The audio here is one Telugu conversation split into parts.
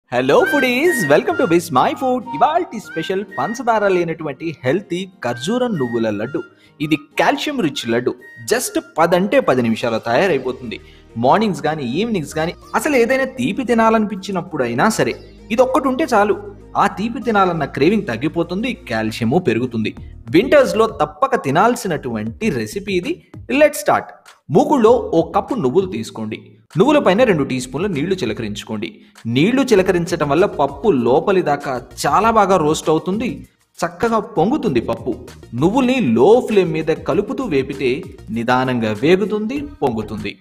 hello foodies welcome to Vismai food ఇవాల్టి స్పెషల్ పంచదార లేనటువంటి హెల్తీ ఖర్జూరం నువ్వుల లడ్డు ఇది కాల్షియం రిచ్ లడ్డు జస్ట్ పదంటే పది నిమిషాలు తయారైపోతుంది మార్నింగ్స్ కానీ ఈవినింగ్స్ కానీ అసలు ఏదైనా తీపి తినాలనిపించినప్పుడు అయినా సరే ఇది ఒక్కటి ఉంటే చాలు ఆ తీపి తినాలన్న క్రేవింగ్ తగ్గిపోతుంది కాల్షియము పెరుగుతుంది వింటర్స్ లో తప్పక తినాల్సినటువంటి రెసిపీ ఇది లెట్ స్టార్ట్ మూకుల్లో ఓ కప్పు నువ్వులు తీసుకోండి నువ్వుల పైన రెండు టీ స్పూన్ల నీళ్లు చిలకరించుకోండి నీళ్లు చిలకరించడం వల్ల పప్పు లోపలి దాకా చాలా బాగా రోస్ట్ అవుతుంది చక్కగా పొంగుతుంది పప్పు నువ్వుల్ని లో ఫ్లేమ్ మీద కలుపుతూ వేపితే నిదానంగా వేగుతుంది పొంగుతుంది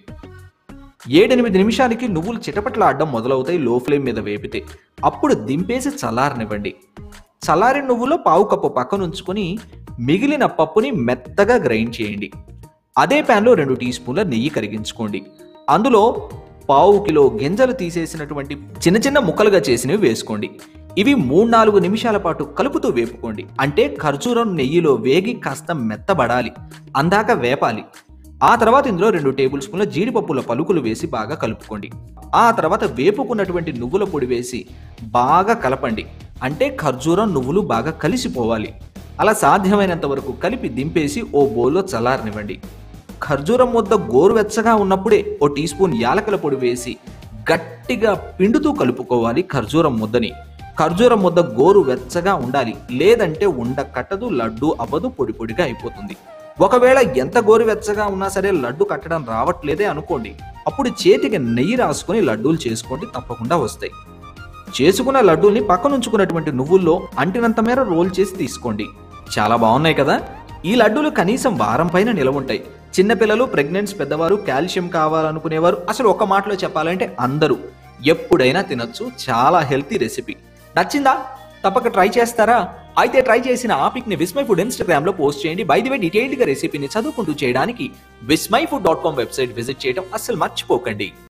ఏడెనిమిది నిమిషాలకి నువ్వులు చిటపట్లాడడం మొదలవుతాయి లో ఫ్లేమ్ మీద వేపితే అప్పుడు దింపేసి చల్లారనివ్వండి చల్లారిన నువ్వులో పావు కప్పు పక్కన ఉంచుకొని మిగిలిన పప్పుని మెత్తగా గ్రైండ్ చేయండి అదే ప్యాన్లో రెండు టీ స్పూన్ల నెయ్యి కరిగించుకోండి అందులో పావు కిలో గింజలు తీసేసినటువంటి చిన్న చిన్న ముక్కలుగా చేసినవి వేసుకోండి ఇవి మూడు నాలుగు నిమిషాల పాటు కలుపుతూ వేపుకోండి అంటే ఖర్జూరం నెయ్యిలో వేగి కాస్త మెత్తబడాలి అందాక వేపాలి ఆ తర్వాత ఇందులో రెండు టేబుల్ స్పూన్ల జీడిపప్పుల పలుకులు వేసి బాగా కలుపుకోండి ఆ తర్వాత వేపుకున్నటువంటి నువ్వుల పొడి వేసి బాగా కలపండి అంటే ఖర్జూరం నువ్వులు బాగా కలిసిపోవాలి అలా సాధ్యమైనంత వరకు కలిపి దింపేసి ఓ బౌల్లో చల్లారనివ్వండి ఖర్జూరం ముద్ద గోరువెచ్చగా ఉన్నప్పుడే ఓ టీ స్పూన్ యాలకల పొడి వేసి గట్టిగా పిండుతూ కలుపుకోవాలి ఖర్జూరం ముద్దని ఖర్జూరం ముద్ద గోరు వెచ్చగా ఉండాలి లేదంటే ఉండ కట్టదు లడ్డు అవ్వదు పొడి పొడిగా అయిపోతుంది ఒకవేళ ఎంత గోరువెచ్చగా ఉన్నా సరే లడ్డు కట్టడం రావట్లేదే అనుకోండి అప్పుడు చేతికి నెయ్యి రాసుకొని లడ్డూలు చేసుకోండి తప్పకుండా వస్తాయి చేసుకున్న లడ్డూల్ని పక్కనుంచుకున్నటువంటి నువ్వుల్లో అంటినంత మేర రోల్ చేసి తీసుకోండి చాలా బాగున్నాయి కదా ఈ లడ్డూలు కనీసం వారం పైన నిలవ ఉంటాయి చిన్నపిల్లలు ప్రెగ్నెంట్స్ పెద్దవారు కాల్షియం కావాలనుకునేవారు అసలు ఒక మాటలో చెప్పాలంటే అందరూ ఎప్పుడైనా తినొచ్చు చాలా హెల్తీ రెసిపీ నచ్చిందా తప్పక ట్రై చేస్తారా అయితే ట్రై చేసిన ఆ పిక్ ని విస్మై ఫుడ్ ఇన్స్టాగ్రామ్ లో పోస్ట్ చేయండి బై ది వే డీటెయిల్డ్ గా రెసిపీని చదువుకుంటూ చేయడానికి Vismai food dot com website visit చేయడం అస్సలు మర్చిపోకండి